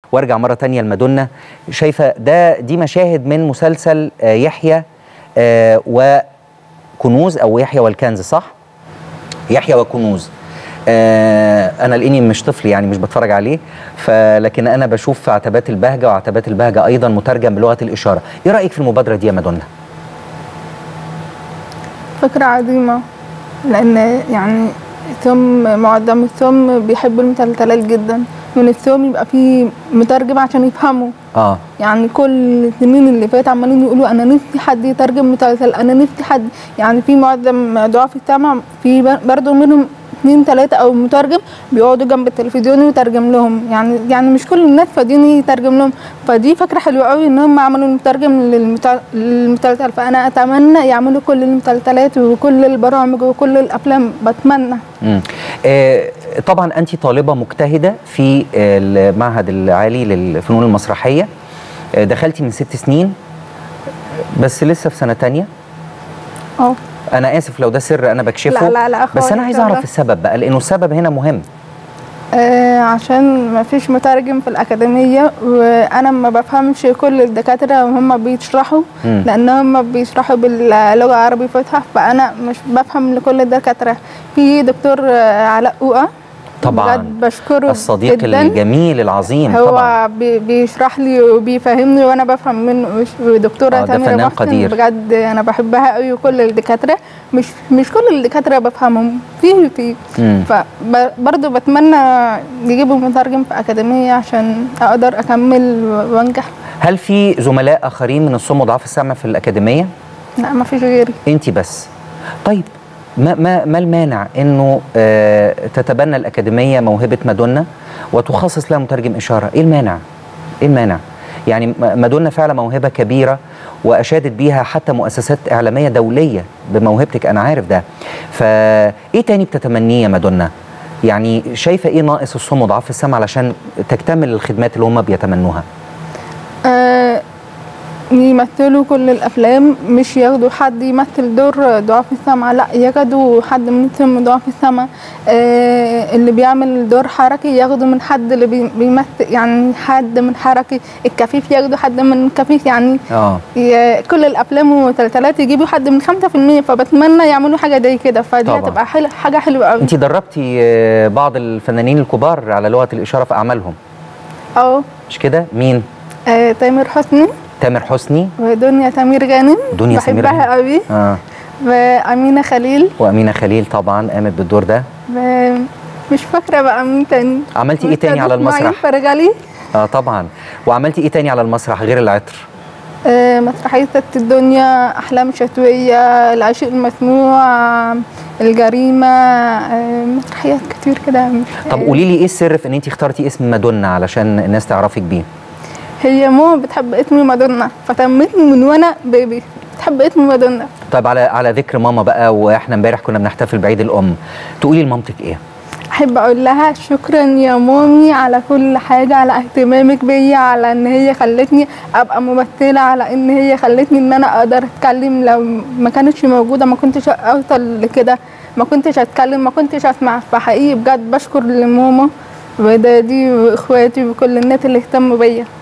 وارجع مره تانية لمادونا شايفه ده دي مشاهد من مسلسل آه، يحيى آه، وكنوز او يحيى والكنز صح يحيى وكنوز آه انا لاني مش طفل يعني مش بتفرج عليه فلكن انا بشوف في عتبات البهجه وعتبات البهجه ايضا مترجم بلغه الاشاره ايه رايك في المبادره دي يا مادونا فكرة عظيمة لأن يعني ثم معظم الثوم بيحبوا المسلسلات جدا من الثوم يبقى فيه مترجم عشان يفهموا اه يعني كل السنين اللي فاتت عمالين يقولوا انا نفسي حد يترجم مسلسل انا نفسي حد يعني في معظم ضعاف السمع في بر- برضه منهم اتنين تلاتة او مترجم بيقعدوا جنب التلفزيون ويترجم لهم يعني يعني مش كل الناس فاضيين يترجم لهم فدي فكرة حلوة قوي ان هم عملوا المترجم للمت- للمسلسل فانا اتمنى يعملوا كل المسلسلات وكل البرامج وكل الافلام بتمنى مم. آه طبعا انت طالبه مجتهده في آه، المعهد العالي للفنون المسرحيه آه دخلتي من ست سنين بس لسه في سنه تانية اه انا اسف لو ده سر انا بكشفه لا لا لا بس خالص انا عايز لا اعرف لا. السبب بقى لانه السبب هنا مهم آه عشان ما فيش مترجم في الأكاديمية وأنا ما بفهمش كل الدكاترة وهم بيشرحوا مم. لأن هم بيشرحوا باللغة العربية فصحى فأنا مش بفهم لكل الدكاترة في دكتور آه، علاء أوقة طبعا بجد بشكره الصديق جدا الجميل العظيم هو طبعا بي- بيشرح لي وبيفهمني وانا بفهم منه ودكتوره آه، ده تامر فنان محسن قدير. بجد انا بحبها قوي وكل الدكاتره مش مش كل الدكاتره بفهمهم فيه فيه مم. فبرضه بتمنى يجيبوا مترجم في أكاديمية عشان أقدر أكمل وأنجح هل في زملاء اخرين من الصم وضعاف السمع في الاكاديميه لا ما فيش غيري انت بس طيب ما ما ما المانع انه آه تتبنى الاكاديميه موهبه مادونا وتخصص لها مترجم اشاره ايه المانع ايه المانع يعني م- مادونا فعلا موهبه كبيره واشادت بيها حتى مؤسسات اعلاميه دوليه بموهبتك انا عارف ده فايه تاني بتتمنيه يا مادونا يعني شايفه ايه ناقص الصم وضعاف السمع علشان تكتمل الخدمات اللي هم بيتمنوها آه يمثلوا كل الأفلام مش ياخدوا حد يمثل دور ضعاف السمع لا ياخدوا حد من سم ضعاف السمع آه اللي بيعمل دور حركي ياخدوا من حد اللي بي- بيمثل يعني حد من حركي الكفيف ياخدوا حد من كفيف يعني اه ي- كل الافلام والمسلسلات يجيبوا حد من 5% فبتمنى يعملوا حاجه زي كده فدي طبعاً. هتبقى حل... حاجه حلوه قوي انت دربتي آه، بعض الفنانين الكبار على لغه الاشاره في اعمالهم اه مش كده مين آه، تامر حسني تامر حسني ودنيا سمير غانم دنيا سمير بحبها غانم. قوي اه وامينه خليل وامينه خليل طبعا قامت بالدور ده و... مش فاكره بقى مين تاني عملتي ايه تاني على أستاذ إسماعيل المسرح فرجلي اه طبعا وعملتي ايه تاني على المسرح غير العطر آه، مسرحيه ست الدنيا احلام شتويه العشق المسموع آه، الجريمه آه، مسرحيات كتير كده مش طب قولي لي ايه السر في ان انت اخترتي اسم مادونا علشان الناس تعرفك بيه هي ماما بتحب اسمي مادونا فتمتني من وانا بيبي بتحب اسمي مادونا طيب على على ذكر ماما بقى واحنا امبارح كنا بنحتفل بعيد الام تقولي لمامتك ايه احب اقول لها شكرا يا مامي على كل حاجه على اهتمامك بيا على ان هي خلتني ابقى ممثله على ان هي خلتني ان انا اقدر اتكلم لو ما كانتش موجوده ما كنتش اوصل لكده ما كنتش اتكلم ما كنتش اسمع فحقيقي بجد بشكر لماما ودادي واخواتي وكل الناس اللي اهتموا بيا